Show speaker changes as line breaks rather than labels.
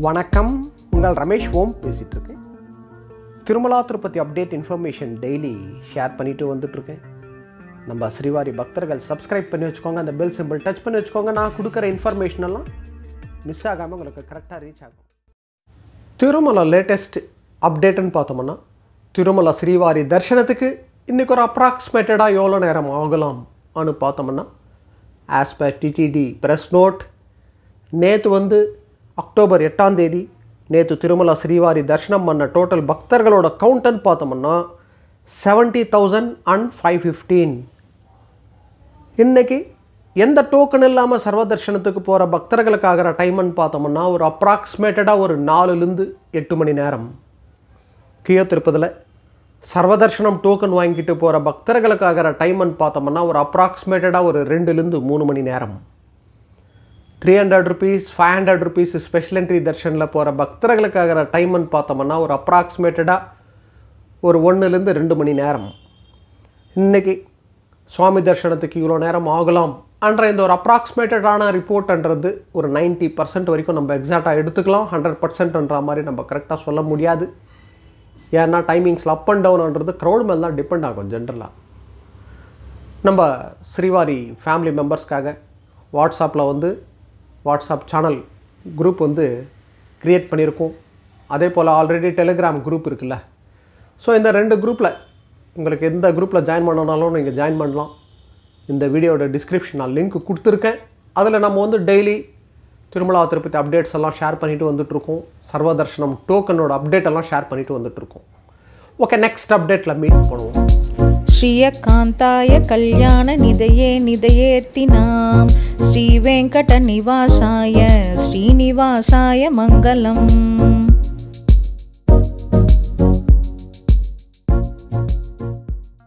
வணக்கம் உங்கள் ரமேஷ் ஓம் பேசிகிட்டு இருக்கேன் Tirumala Tirupati update information daily share பண்ணிட்டு வந்துட்டுருக்கேன் நம்ம ஸ்ரீவாரி பக்தர்கள் சப்ஸ்கிரைப் பண்ணி வச்சுக்கோங்க அந்த பெல் சிம்பிள் டச் பண்ணி வச்சுக்கோங்க நான் கொடுக்குற இன்ஃபர்மேஷன் எல்லாம் மிஸ் ஆகாமல் உங்களுக்கு கரெக்டாக ரீச் ஆகும் திருமலா லேட்டஸ்ட் அப்டேட்டுன்னு பார்த்தோம்னா திருமலா ஸ்ரீவாரி தரிசனத்துக்கு இன்றைக்கி ஒரு அப்ராக்சிமேட்டடாக எவ்வளோ நேரம் ஆகலாம் ஆனு பார்த்தோம்னா as per TTD press note நேற்று வந்து அக்டோபர் எட்டாம் தேதி நேற்று திருமலா ஸ்ரீவாரி தரிசனம் பண்ண டோட்டல் பக்தர்களோட கவுண்ட்னு பார்த்தோம்னா seventy thousand and five fifteen இன்றைக்கி எந்த டோக்கன் இல்லாமல் சர்வ தரிசனத்துக்கு போகிற பக்தர்களுக்கு ஆகிற டைம்னு பார்த்தோம்னா ஒரு அப்ராக்சிமேட்டடாக ஒரு நாலுலேருந்து எட்டு மணி நேரம் கீழே திருப்பதில் சர்வதர்ஷனம் டோக்கன் வாங்கிட்டு போகிற பக்தர்களுக்கு ஆகிற டைம்னு பார்த்தோம்னா ஒரு அப்ராக்சிமேட்டடாக ஒரு ரெண்டுலேருந்து மூணு மணி நேரம் three hundred rupees five hundred rupees special entry தர்ஷனில் போகிற பக்தர்களுக்கு ஆகிற டைம்னு பார்த்தோம்னா ஒரு அப்ராக்சிமேட்டடாக ஒரு ஒன்றுலேருந்து ரெண்டு மணி நேரம் இன்றைக்கி சுவாமி தர்ஷனத்துக்கு இவ்வளோ நேரம் ஆகலாம் என்ற இந்த ஒரு அப்ராக்சிமேட்டடான ரிப்போர்ட்ன்றது ஒரு 90% பர்சன்ட் வரைக்கும் நம்ம எக்ஸாக்டாக எடுத்துக்கலாம் ஹண்ட்ரட் பர்சன்ட்ன்ற மாதிரி நம்ம கரெக்டாக சொல்ல முடியாது ஏன்னா டைமிங்ஸில் அப் அண்ட் டவுன்ன்றது க்ரௌட் மேலே தான் டிபெண்ட் ஆகும் ஜென்ரலாக நம்ம ஸ்ரீவாரி ஃபேமிலி மெம்பர்ஸ்க்காக வாட்ஸ்அப்பில் வந்து வாட்ஸ்அப் சேனல் குரூப் வந்து க்ரியேட் பண்ணியிருக்கோம் அதே போல் ஆல்ரெடி டெலிகிராம் குரூப் இருக்குல்ல ஸோ இந்த ரெண்டு குரூப்பில் உங்களுக்கு எந்த குரூப்பில் ஜாயின் பண்ணனாலும் நீங்கள் ஜாயின் பண்ணலாம் இந்த வீடியோட டிஸ்கிரிப்ஷன் நான் லிங்க் கொடுத்துருக்கேன் அதில் நம்ம வந்து டெய்லி திருமலா திருப்பதி அப்டேட்ஸ் எல்லாம் ஷேர் பண்ணிட்டு வந்துட்டுருக்கோம் சர்வ தர்ஷனம் டோக்கனோட அப்டேட் எல்லாம் ஷேர் பண்ணிட்டு வந்துட்டுருக்கோம் ஓகே நெக்ஸ்ட் அப்டேட்டில் மீட் பண்ணுவோம்
श्रियकान्ताय कल्याणनिधये निधयेऽर्तिनां श्रीवेङ्कटनिवासाय श्रीनिवासाय मङ्गलम्